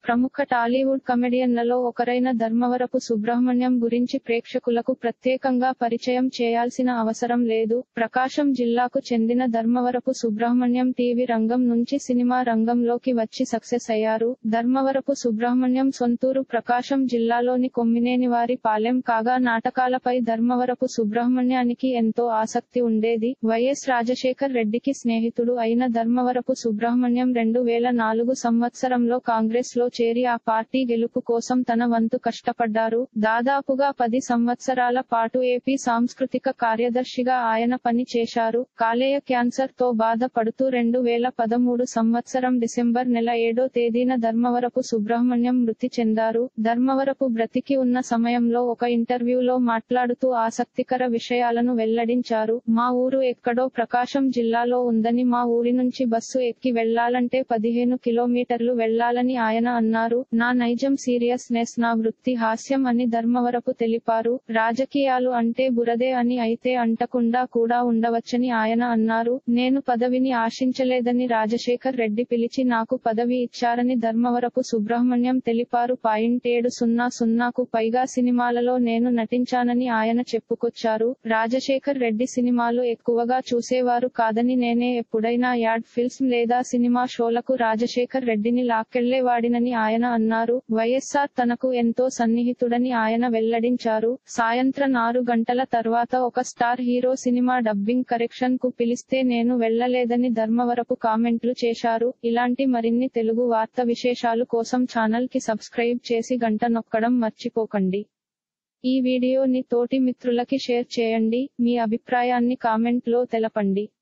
ప్రముఖ టాలీవుడ్ కమెడియన్లలో ఒకరైన ధర్మవరపు సుబ్రహ్మణ్యం గురించి ప్రేక్షకులకు ప్రత్యేకంగా పరిచయం చేయాల్సిన అవసరం లేదు ప్రకాశం జిల్లాకు చెందిన ధర్మవరపు సుబ్రహ్మణ్యం టీవీ రంగం నుంచి సినిమా రంగంలోకి వచ్చి సక్సెస్ అయ్యారు ధర్మవరపు సుబ్రహ్మణ్యం సొంతూరు ప్రకాశం జిల్లాలోని కొమ్మినేనివారి పాలెం కాగా నాటకాలపై ధర్మవరపు సుబ్రహ్మణ్యానికి ఎంతో ఆసక్తి ఉండేది వైఎస్ రాజశేఖర్ రెడ్డికి స్నేహితుడు అయిన ధర్మవరపు సుబ్రహ్మణ్యం రెండు వేల నాలుగు సంవత్సరంలో కాంగ్రెస్ లో చేరి ఆ పార్టీ గెలుపు కోసం తన వంతు కష్టపడ్డారు దాదాపుగా పది సంవత్సరాల పాటు ఏపీ సాంస్కృతిక కార్యదర్శిగా ఆయన పని చేశారు కాలేయ క్యాన్సర్ తో బాధపడుతూ రెండు వేల పదమూడు సంవత్సరం డిసెంబర్ నెల ఏడో తేదీన ధర్మవరపు సుబ్రహ్మణ్యం మృతి చెందారు ధర్మవరపు బ్రతికి ఉన్న సమయంలో ఒక ఇంటర్వ్యూలో మాట్లాడుతూ ఆసక్తికర విషయాలను వెల్లడించారు మా ఊరు ఎక్కడో ప్రకాశం జిల్లాలో ఉందని మా ఊరి నుంచి బస్సు ఎక్కి వెళ్లాలంటే పదిహేను కిలోమీటర్లు వెళ్లాలని ఆయన అన్నారు నా నైజం సీరియస్ నెస్ నా వృత్తి హాస్యం అని ధర్మవరపు తెలిపారు రాజకీయాలు అంటే బురదే అని అయితే అంటకుండా కూడా ఉండవచ్చని ఆయన అన్నారు నేను పదవిని ఆశించలేదని రాజశేఖర్ రెడ్డి పిలిచి నాకు పదవి ఇచ్చారని ధర్మవరపు సుబ్రహ్మణ్యం తెలిపారు పాయింట్ ఏడు సున్నా సున్నాకు పైగా సినిమాలలో నేను నటించానని ఆయన చెప్పుకొచ్చారు రాజశేఖర్ రెడ్డి సినిమాలు ఎక్కువగా చూసేవారు కాదని నేనే ఎప్పుడైనా యాడ్ ఫిల్మ్స్ లేదా సినిమా షోలకు రాజశేఖర్ రెడ్డిని లాక్కెళ్లేవాడినని ఆయన అన్నారు వైఎస్ఆర్ తనకు ఎంతో సన్నిహితుడని ఆయన వెల్లడించారు సాయంత్రం ఆరు గంటల తర్వాత ఒక star hero cinema dubbing correction కు పిలిస్తే నేను వెళ్లలేదని ధర్మవరపు కామెంట్లు చేశారు ఇలాంటి మరిన్ని తెలుగు వార్త విశేషాలు కోసం ఛానల్ కి సబ్స్క్రైబ్ చేసి గంట నొక్కడం మర్చిపోకండి ఈ వీడియోని తోటి మిత్రులకి షేర్ చేయండి మీ అభిప్రాయాన్ని కామెంట్ లో తెలపండి